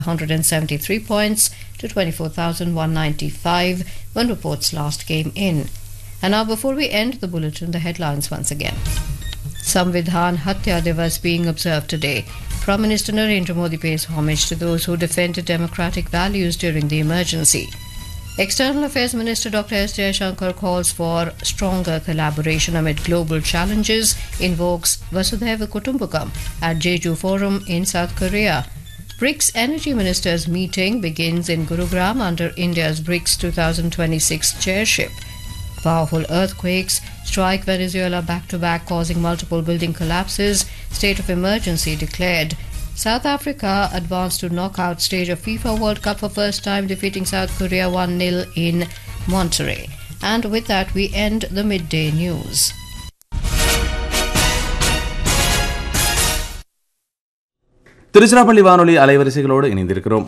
173 points to 24,195 when reports last came in. And now, before we end the bulletin, the headlines once again. Samvidhan Hatya Divas being observed today. Prime Minister Narendra Modi pays homage to those who defended democratic values during the emergency. External Affairs Minister Dr. S. Jayashankar calls for stronger collaboration amid global challenges, invokes Vasudhaiva Kutumbakam at Jeju Forum in South Korea. BRICS Energy Ministers meeting begins in Gurugram under India's BRICS 2026 chairship. Powerful earthquakes strike Venezuela back to back, causing multiple building collapses. State of emergency declared. South Africa advanced to knockout stage of FIFA World Cup for first time, defeating South Korea 1 0 in Monterrey. And with that, we end the midday news. Tiruchirappalli வானொலி அலைவரிசைகளோடு இணைந்திருக்கிறோம்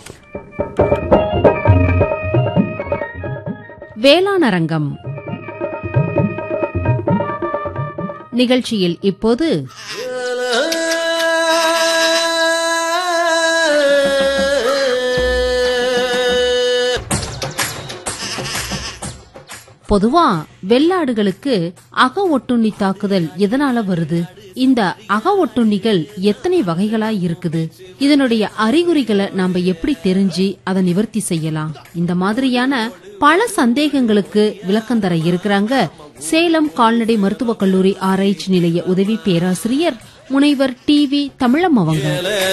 வேளாண் அரங்கம் நிகழ்ச்சியில் இப்போது பொதுவா வெள்ளாடுகளுக்கு அக ஒட்டுண்ணி தாக்குதல் எதனால வருது இந்த அக ஒட்டுண்ணிகள் எத்தனை வகைகளா இருக்குது இதனுடைய அறிகுறிகளை நாம எப்படி தெரிஞ்சு அதை நிவர்த்தி செய்யலாம் இந்த மாதிரியான பல சந்தேகங்களுக்கு விளக்கம் தர இருக்கிறாங்க சேலம் கால்நடை மருத்துவக் கல்லூரி ஆராய்ச்சி நிலைய உதவி பேராசிரியர் முனைவர் டி வி தமிழம் அவங்க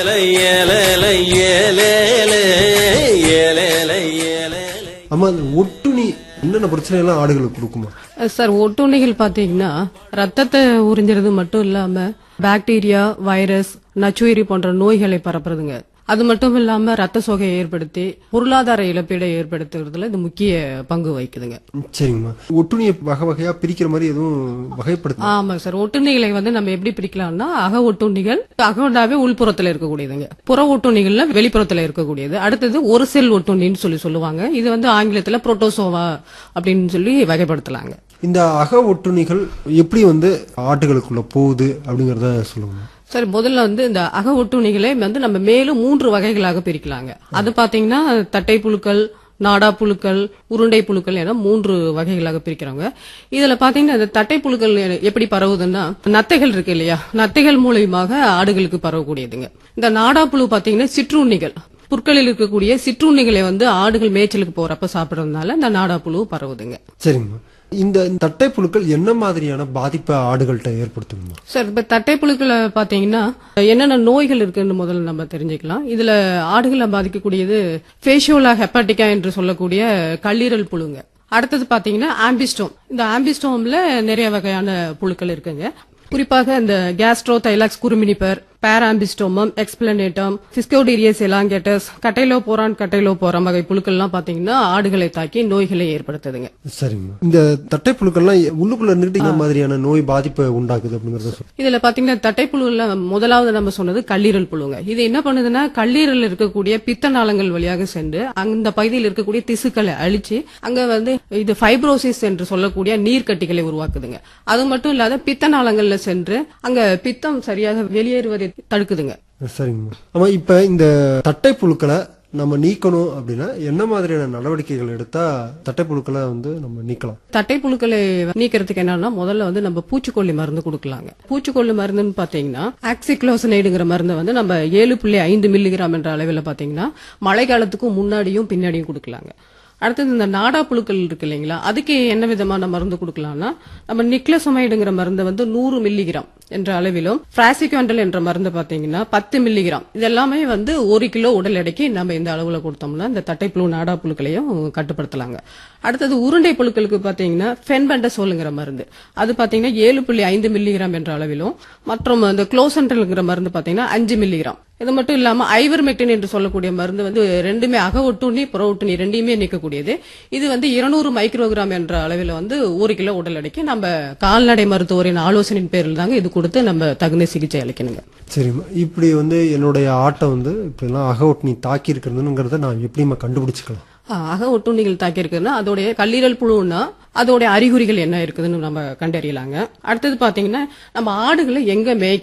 ஆமா அந்த ஒட்டுணி என்னென்ன பிரச்சனை எல்லாம் ஆடுகளுக்கு கொடுக்குமா சார் ஒட்டுண்ணிகள் பாத்தீங்கன்னா ரத்தத்தை உறிஞ்சிறது மட்டும் இல்லாம பாக்டீரியா வைரஸ் நச்சுயிரி போன்ற நோய்களை பரப்புறதுங்க அது மட்டும் இல்லாம ரத்த சோகையை ஏற்படுத்தி பொருளாதார இழப்பீடை ஏற்படுத்துறதுல இது முக்கிய பங்கு வகிக்குதுங்க ம், சரிங்கம்மா ஒட்டுணியை வகை வகையா பிரிக்கிற மாதிரி எதுவும் வகைப்படுத்த ஆமா சார் ஒட்டுண்ணிகளை வந்து நம்ம எப்படி பிரிக்கலாம்னா அக ஒட்டுண்ணிகள் அகண்டாவே உள்புறத்துல இருக்கக்கூடியதுங்க புற ஒட்டுண்ணிகள்ல வெளிப்புறத்துல இருக்கக்கூடியது அடுத்தது ஒரு செல் ஒட்டுண்ணின்னு சொல்லி சொல்லுவாங்க இது வந்து ஆங்கிலத்துல புரோட்டோசோவா அப்படின்னு சொல்லி வகைப்படுத்தலாங்க இந்த அக ஒட்டுணிகள் எப்படி வந்து ஆட்டுகளுக்குள்ள போகுது அப்படிங்கறத சொல்லுங்க சரி முதல்ல வந்து இந்த அக ஒட்டுண்ணிகளை வந்து நம்ம மேலும் மூன்று வகைகளாக பிரிக்கலாங்க அது பாத்தீங்கன்னா தட்டை புழுக்கள் நாடா புழுக்கள் உருண்டை புழுக்கள் என மூன்று வகைகளாக பிரிக்கிறோங்க இதுல பாத்தீங்கன்னா இந்த தட்டை புழுக்கள் எப்படி பரவுதுன்னா நத்தைகள் இருக்கு இல்லையா நத்தைகள் மூலியமாக ஆடுகளுக்கு பரவக்கூடியதுங்க இந்த நாடா புழு பாத்தீங்கன்னா சிற்றுண்ணிகள் புற்களில் இருக்கக்கூடிய சிற்றுண்ணிகளை வந்து ஆடுகள் மேய்ச்சலுக்கு போறப்ப சாப்பிடறதுனால இந்த நாடா புழு பரவுதுங்க சரிங்கம்மா இந்த தட்டை புழுக்கள் என்ன மாதிரியான பாதிப்பை ஆடுகள்கிட்ட ஏற்படுத்துங்கம்மா சார் இப்ப தட்டை புழுக்களை பாத்தீங்கன்னா என்னென்ன நோய்கள் இருக்குன்னு முதல்ல நம்ம தெரிஞ்சுக்கலாம் இதுல ஆடுகளை பாதிக்கக்கூடியது ஃபேஷியோலா ஹெப்பாட்டிகா என்று சொல்லக்கூடிய கல்லீரல் புழுங்க அடுத்தது பாத்தீங்கன்னா ஆம்பிஸ்டோம் இந்த ஆம்பிஸ்டோம்ல நிறைய வகையான புழுக்கள் இருக்குங்க குறிப்பாக இந்த Gastrothylax crumenifer Paramphistomum explanatum Fischoederius elongatus Cotylophoron Cotylophoron வகை புழுக்கள்லாம் பாத்தீங்கன்னா ஆடுகளை தாக்கி நோய்களை ஏற்படுத்துதுங்க சரிங்கம்மா இந்த தட்டை புழுக்கள்லாம் உள்ளுக்குள்ள இருந்துட்டு என்ன மாதிரியான நோய் பாதிப்பை உண்டாக்குது அப்படிங்கறத சொல்லுங்க இதுல பாத்தீங்கன்னா தட்டைப்புழுல முதலாவது நம்ம சொன்னது கல்லீரல் புழுங்க இது என்ன பண்ணுதுன்னா கல்லீரல் இருக்கக்கூடிய பித்த நாளங்கள் வழியாக சென்று அந்த பகுதியில் இருக்கக்கூடிய திசுக்களை அழிச்சு அங்க வந்து இது ஃபைப்ரோசிஸ் என்று சொல்லக்கூடிய நீர்க்கட்டிகளை உருவாக்குதுங்க அது மட்டும் இல்லாத பித்த நாளங்கள்ல சென்று அங்க பித்தம் சரியாக வெளியேறுவதை தடுக்குதுங்க சரிங்கம்மா ஆமா இப்ப இந்த தட்டை புழுக்களை நம்ம நீக்கணும் அப்படின்னா என்ன மாதிரியான நடவடிக்கைகள் எடுத்தா தட்டை புழுக்களை வந்து நம்ம நீக்கலாம் தட்டை புழுக்களை நீக்கிறதுக்கு என்னன்னா முதல்ல வந்து நம்ம பூச்சிக்கொல்லி மருந்து கொடுக்கலாங்க பூச்சிக்கொல்லி மருந்துன்னு பாத்தீங்கன்னா ஆக்சிக்ளோசனைடுங்கிற மருந்தை வந்து நம்ம ஏழு புள்ளி ஐந்து மில்லிகிராம் என்ற அளவில் பாத்தீங்கன்னா மழை காலத்துக்கும் முன்னாடியும் பின்னாடியும் கொடுக்கலாங்க அடுத்தது இந்த நாடா புழுக்கள் இருக்கு இல்லைங்களா அதுக்கு என்ன விதமான மருந்து கொடுக்கலாம்னா நம்ம நிக்லசமைடுங்கிற மருந்தை வந்து நூறு மில்லிகிராம் என்ற அளவிலும் பிராசிக்வாண்டல் என்ற மருந்து பாத்தீங்கன்னா பத்து மில்லிகிராம் இது எல்லாமே வந்து ஒரு கிலோ உடல் எடைக்கு நம்ம இந்த அளவுல கொடுத்தோம்னா இந்த தட்டைப்புழு நாடா புழுக்களையும் கட்டுப்படுத்தலாங்க அடுத்தது உருண்டை புழுக்களுக்கு பாத்தீங்கன்னா ஃபென்பெண்டசோலுங்கிற மருந்து அது பாத்தீங்கன்னா ஏழு புள்ளி ஐந்து மில்லிகிராம் என்ற அளவிலும் மற்றும் அந்த குளோசென்ட்ரல்ங்கிற மருந்து பாத்தீங்கன்னா அஞ்சு மில்லிகிராம் இது மட்டும் இல்லாம ஐவர்மெக்டின் என்று சொல்லக்கூடிய மருந்து வந்து ரெண்டுமே அக ஒட்டுண்ணி புற ஒட்டுண்ணி ரெண்டையுமே நீக்கக்கூடியது இது வந்து இருநூறு மைக்ரோகிராம் என்ற அளவில் வந்து ஒரு கிலோ உடல் எடைக்கு நம்ம கால்நடை மருத்துவரின் ஆலோசனையின் பேரில் தாங்க இது கொடுத்து நம்ம தகுந்த சிகிச்சை அளிக்கணுங்க சரிம்மா இப்படி வந்து என்னுடைய ஆட்டை வந்து இப்படிலாம் அக ஒட்டுணி தாக்கி இருக்கிறதுங்கிறத நான் எப்படிம்மா கண்டுபிடிச்சுக்கலாம் ஆ, அக ஒட்டுண்ணிகள் தாக்கி இருக்குதுன்னா அதோடைய கல்லீரல் புழுன்னா அதோடைய அறிகுறிகள் என்ன இருக்குதுன்னு நம்ம கண்டறியலாங்க அடுத்தது பாத்தீங்கன்னா நம்ம ஆடுகளை எங்க மேய்க்கிறோம்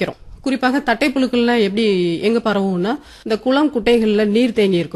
குறிப்பாக தட்டை புழுக்கள்லாம் எப்படி எங்க பரவும்னா இந்த குளம் குட்டைகள்ல நீர் தேங்கி இருக்கும்